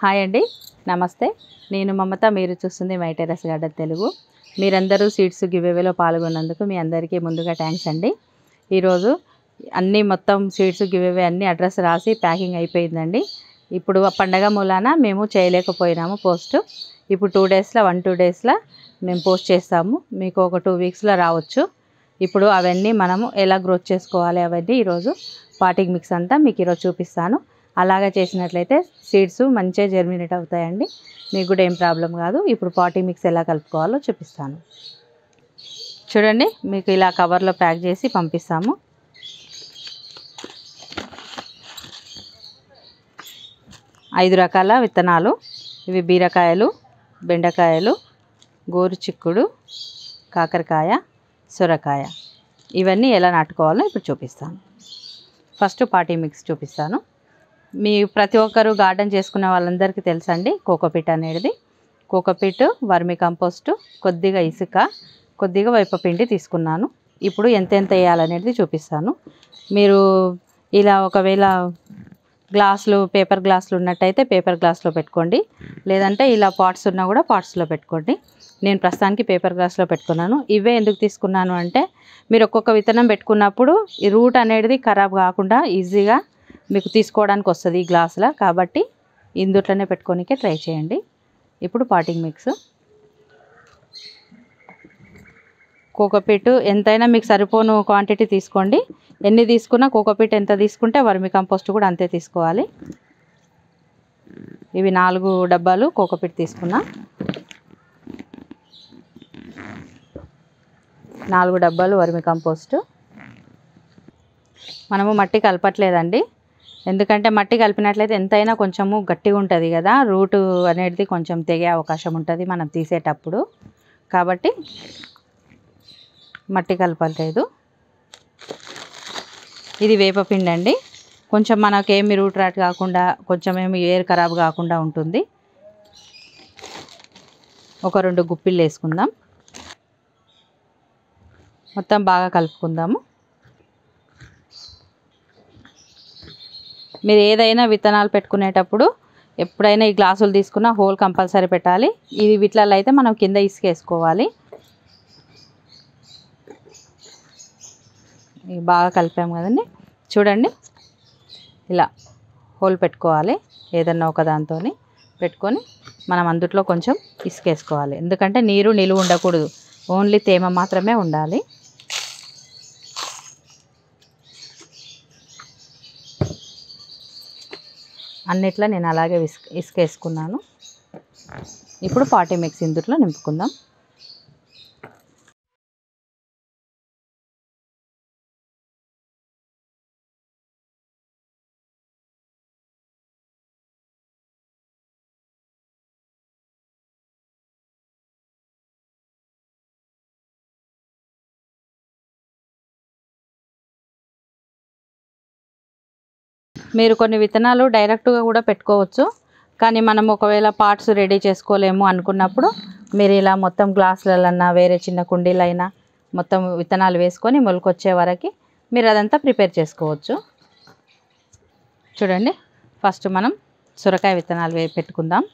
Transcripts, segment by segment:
hi అండి నమస్తే నేను మమత మీరు చూస్తుంది మై టెరస్ గార్డెన్ తెలుగు మీరందరూ సీడ్స్ గివేవేలో పాల్గొన్నందుకు మీ అందరికీ ముందుగా థ్యాంక్స్ అండి ఈరోజు అన్నీ మొత్తం సీడ్స్ గివేవే అన్ని అడ్రస్ రాసి ప్యాకింగ్ అయిపోయిందండి ఇప్పుడు ఆ పండగ మూలాన మేము చేయలేకపోయినాము పోస్ట్ ఇప్పుడు టూ డేస్లో వన్ టూ డేస్లో మేము పోస్ట్ చేస్తాము మీకు ఒక టూ వీక్స్లో రావచ్చు ఇప్పుడు అవన్నీ మనము ఎలా గ్రోత్ చేసుకోవాలి అవన్నీ ఈరోజు పాటింగ్ మిక్స్ అంతా మీకు ఈరోజు చూపిస్తాను అలాగా చేసినట్లయితే సీడ్స్ మంచిగా జర్మినేట్ అవుతాయండి మీకు కూడా ఏం ప్రాబ్లం కాదు ఇప్పుడు పాటింగ్ మిక్స్ ఎలా కలుపుకోవాలో చూపిస్తాను చూడండి మీకు ఇలా కవర్లో ప్యాక్ చేసి పంపిస్తాము ఐదు రకాల విత్తనాలు ఇవి బీరకాయలు బెండకాయలు గోరు చిక్కుడు కాకరకాయ సొరకాయ ఇవన్నీ ఎలా నాటుకోవాలో ఇప్పుడు చూపిస్తాను ఫస్ట్ పాటీ మిక్స్ చూపిస్తాను మీ ప్రతి ఒక్కరు గార్డెన్ చేసుకునే వాళ్ళందరికీ తెలుసండి కోకోపిట్ అనేది కోకోపిట్ వర్మి కంపోస్ట్ కొద్దిగా ఇసుక కొద్దిగా వేపపిండి తీసుకున్నాను ఇప్పుడు ఎంత ఎంత వేయాలనేది చూపిస్తాను మీరు ఇలా ఒకవేళ గ్లాసులు పేపర్ గ్లాసులు ఉన్నట్టయితే పేపర్ గ్లాస్లో పెట్టుకోండి లేదంటే ఇలా పాట్స్ ఉన్నా కూడా పాట్స్లో పెట్టుకోండి నేను ప్రస్తుతానికి పేపర్ గ్లాస్లో పెట్టుకున్నాను ఇవే ఎందుకు తీసుకున్నాను అంటే మీరు ఒక్కొక్క విత్తనం పెట్టుకున్నప్పుడు ఈ రూట్ అనేది ఖరాబ్ కాకుండా ఈజీగా మీకు తీసుకోవడానికి వస్తుంది ఈ గ్లాసులో కాబట్టి ఇందుట్లోనే పెట్టుకోనికే ట్రై చేయండి ఇప్పుడు పాటింగ్ మిక్స్ కోకోపీట్ ఎంతైనా మీకు సరిపోను క్వాంటిటీ తీసుకోండి ఎన్ని తీసుకున్నా కోకోపీట్ ఎంత తీసుకుంటే వర్మి కంపోస్ట్ కూడా అంతే తీసుకోవాలి ఇవి నాలుగు డబ్బాలు కోకోపీట్ తీసుకున్నా నాలుగు డబ్బాలు వర్మి కంపోస్ట్ మనము మట్టి కలపట్లేదండి ఎందుకంటే మట్టి కలిపినట్లయితే ఎంతైనా కొంచెము గట్టిగా ఉంటుంది కదా రూటు అనేది కొంచెం తెగే అవకాశం ఉంటుంది మనం తీసేటప్పుడు కాబట్టి మట్టి కలపలేదు ఇది వేపపిండి అండి కొంచెం మనకేమి రూట్ రాట్ కాకుండా కొంచెం ఏమి ఏర్ ఖరాబ్ కాకుండా ఉంటుంది ఒక రెండు గుప్పిళ్ళు వేసుకుందాం మొత్తం బాగా కలుపుకుందాము మీరు ఏదైనా విత్తనాలు పెట్టుకునేటప్పుడు ఎప్పుడైనా ఈ గ్లాసులు తీసుకున్నా హోల్ కంపల్సరీ పెట్టాలి ఇది వీటిలలో అయితే మనం కింద ఇసుకేసుకోవాలి ఇవి బాగా కలిపాము కదండి చూడండి ఇలా హోల్ పెట్టుకోవాలి ఏదన్నా ఒక దాంతో పెట్టుకొని మనం అందుట్లో కొంచెం ఇసుకేసుకోవాలి ఎందుకంటే నీరు నిలువ ఉండకూడదు ఓన్లీ తేమ మాత్రమే ఉండాలి అన్నిట్లో నేను అలాగే ఇసుక ఇసుక వేసుకున్నాను ఇప్పుడు పాటీ మిక్స్ ఇందుట్లో నింపుకుందాం మీరు కొన్ని విత్తనాలు డైరెక్ట్గా కూడా పెట్టుకోవచ్చు కానీ మనం ఒకవేళ పార్ట్స్ రెడీ చేసుకోలేము అనుకున్నప్పుడు మీరు ఇలా మొత్తం గ్లాసులన్నా వేరే చిన్న కుండీలైనా మొత్తం విత్తనాలు వేసుకొని మొలకొచ్చే వరకు మీరు అదంతా ప్రిపేర్ చేసుకోవచ్చు చూడండి ఫస్ట్ మనం సొరకాయ విత్తనాలు వే పెట్టుకుందాం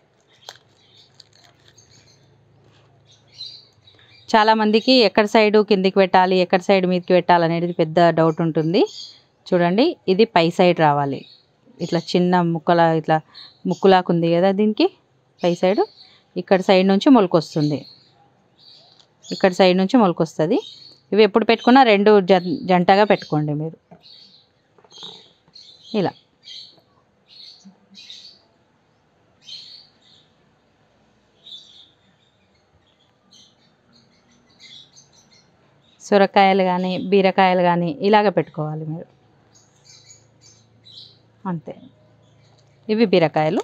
చాలామందికి ఎక్కడ సైడు కిందికి పెట్టాలి ఎక్కడ సైడ్ మీదకి పెట్టాలి అనేది పెద్ద డౌట్ ఉంటుంది చూడండి ఇది పై సైడ్ రావాలి ఇట్లా చిన్న ముక్కల ఇట్లా ముక్కులాగా ఉంది కదా దీనికి పై సైడ్ ఇక్కడ సైడ్ నుంచి మొలకొస్తుంది ఇక్కడ సైడ్ నుంచి మొలకొస్తుంది ఇవి ఎప్పుడు పెట్టుకున్నా రెండు జన్ జంటగా పెట్టుకోండి మీరు ఇలా సొరకాయలు కానీ బీరకాయలు కానీ ఇలాగ పెట్టుకోవాలి మీరు అంతే ఇవి బీరకాయలు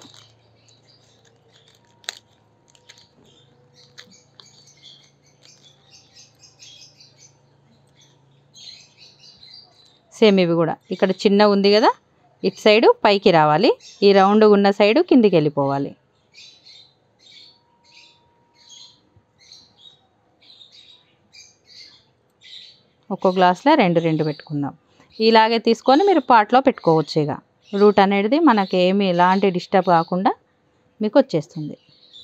సేమ్ ఇవి కూడా ఇక్కడ చిన్న ఉంది కదా ఇటు సైడు పైకి రావాలి ఈ రౌండ్ ఉన్న సైడు కిందికి వెళ్ళిపోవాలి ఒక్కో గ్లాస్లో రెండు రెండు పెట్టుకుందాం ఇలాగే తీసుకొని మీరు పాట్లో పెట్టుకోవచ్చు ఇక రూట్ అనేది మనకి ఏమి ఎలాంటి డిస్టర్బ్ కాకుండా మీకు వచ్చేస్తుంది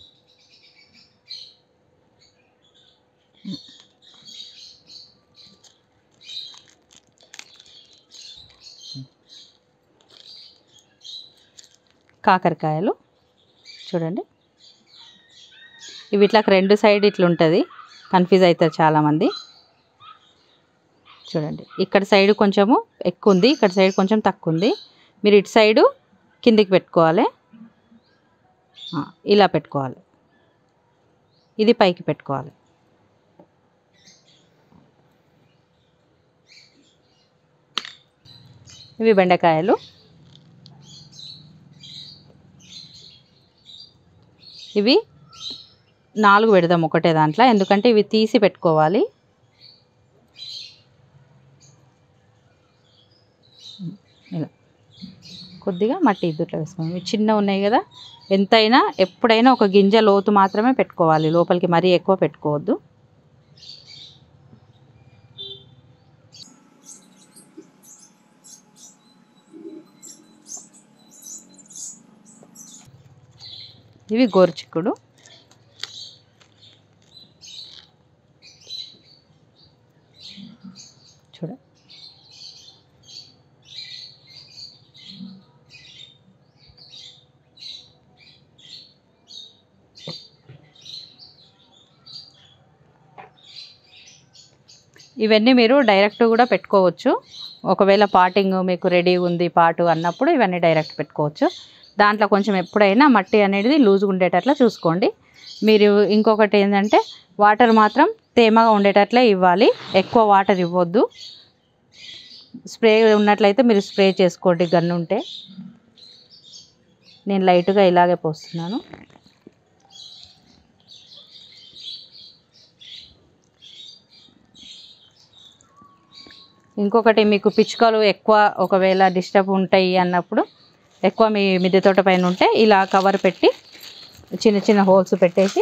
కాకరకాయలు చూడండి ఇవి ఇట్లా రెండు సైడ్ ఇట్లా ఉంటుంది కన్ఫ్యూజ్ అవుతారు చాలామంది చూడండి ఇక్కడ సైడ్ కొంచెము ఎక్కువ ఉంది ఇక్కడ సైడ్ కొంచెం తక్కువ ఉంది మీరు ఇటు సైడు కిందికి పెట్టుకోవాలి ఆ, ఇలా పెట్టుకోవాలి ఇది పైకి పెట్టుకోవాలి ఇవి బెండకాయలు ఇవి నాలుగు పెడదాం ఒకటే దాంట్లో ఎందుకంటే ఇవి తీసి పెట్టుకోవాలి ఇలా కొద్దిగా మట్టి ఇద్దుట్లో వేసుకోండి ఇవి చిన్న ఉన్నాయి కదా ఎంతైనా ఎప్పుడైనా ఒక గింజ లోతు మాత్రమే పెట్టుకోవాలి లోపలికి మరీ ఎక్కువ పెట్టుకోవద్దు ఇవి గోరుచిక్కుడు చూడ ఇవన్నీ మీరు డైరెక్ట్ కూడా పెట్టుకోవచ్చు ఒకవేళ పాటింగ్ మీకు రెడీ ఉంది పాటు అన్నప్పుడు ఇవన్నీ డైరెక్ట్ పెట్టుకోవచ్చు దాంట్లో కొంచెం ఎప్పుడైనా మట్టి అనేది లూజ్గా ఉండేటట్లా చూసుకోండి మీరు ఇంకొకటి ఏంటంటే వాటర్ మాత్రం తేమగా ఉండేటట్లే ఇవ్వాలి ఎక్కువ వాటర్ ఇవ్వద్దు స్ప్రే ఉన్నట్లయితే మీరు స్ప్రే చేసుకోండి గన్ను ఉంటే నేను లైట్గా ఇలాగే పోస్తున్నాను ఇంకొకటి మీకు పిచ్చుకలు ఎక్కువ ఒకవేళ డిస్టర్బ్ ఉంటాయి అన్నప్పుడు ఎక్కువ మీ మిద్దె తోట పైన ఉంటే ఇలా కవర్ పెట్టి చిన్న చిన్న హోల్స్ పెట్టేసి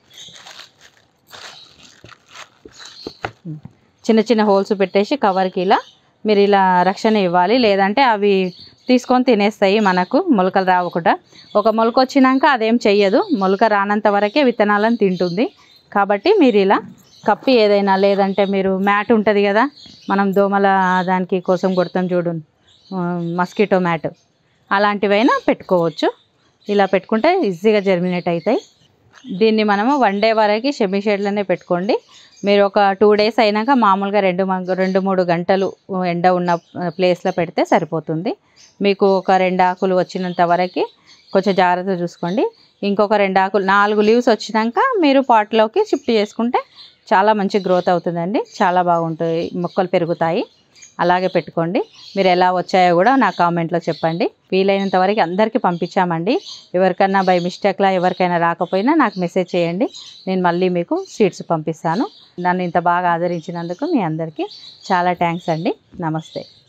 చిన్న చిన్న హోల్స్ పెట్టేసి కవర్కి ఇలా మీరు ఇలా రక్షణ ఇవ్వాలి లేదంటే అవి తీసుకొని తినేస్తాయి మనకు మొలకలు రావకుండా ఒక మొలక వచ్చినాక అదేం చెయ్యదు మొలక రానంత వరకే విత్తనాలను తింటుంది కాబట్టి మీరు ఇలా కప్పి ఏదైనా లేదంటే మీరు మ్యాట్ ఉంటుంది కదా మనం దోమల దానికి కోసం కొడతాం చూడు మస్కిటో మ్యాట్ అలాంటివైనా పెట్టుకోవచ్చు ఇలా పెట్టుకుంటే ఈజీగా జర్మినేట్ అవుతాయి దీన్ని మనము వన్ డే వరకు షెమి షేడ్లోనే పెట్టుకోండి మీరు ఒక టూ డేస్ అయినాక మామూలుగా రెండు మ- రెండు మూడు గంటలు ఎండ ఉన్న ప్లేస్లో పెడితే సరిపోతుంది మీకు ఒక రెండు ఆకులు వచ్చినంత వరకు కొంచెం జాగ్రత్త చూసుకోండి ఇంకొక రెండు ఆకులు నాలుగు లీవ్స్ వచ్చినాక మీరు పాట్లోకి షిఫ్ట్ చేసుకుంటే చాలా మంచి గ్రోత్ అవుతుందండి చాలా బాగుంటుంది మొక్కలు పెరుగుతాయి అలాగే పెట్టుకోండి మీరు ఎలా వచ్చాయో కూడా నా కామెంట్లో చెప్పండి వీలైనంత వరకు అందరికీ పంపించామండి ఎవరికన్నా బై మిస్టేక్లా ఎవరికైనా రాకపోయినా నాకు మెసేజ్ చేయండి నేను మళ్ళీ మీకు సీట్స్ పంపిస్తాను నన్ను ఇంత బాగా ఆదరించినందుకు మీ అందరికీ చాలా థ్యాంక్స్ అండి నమస్తే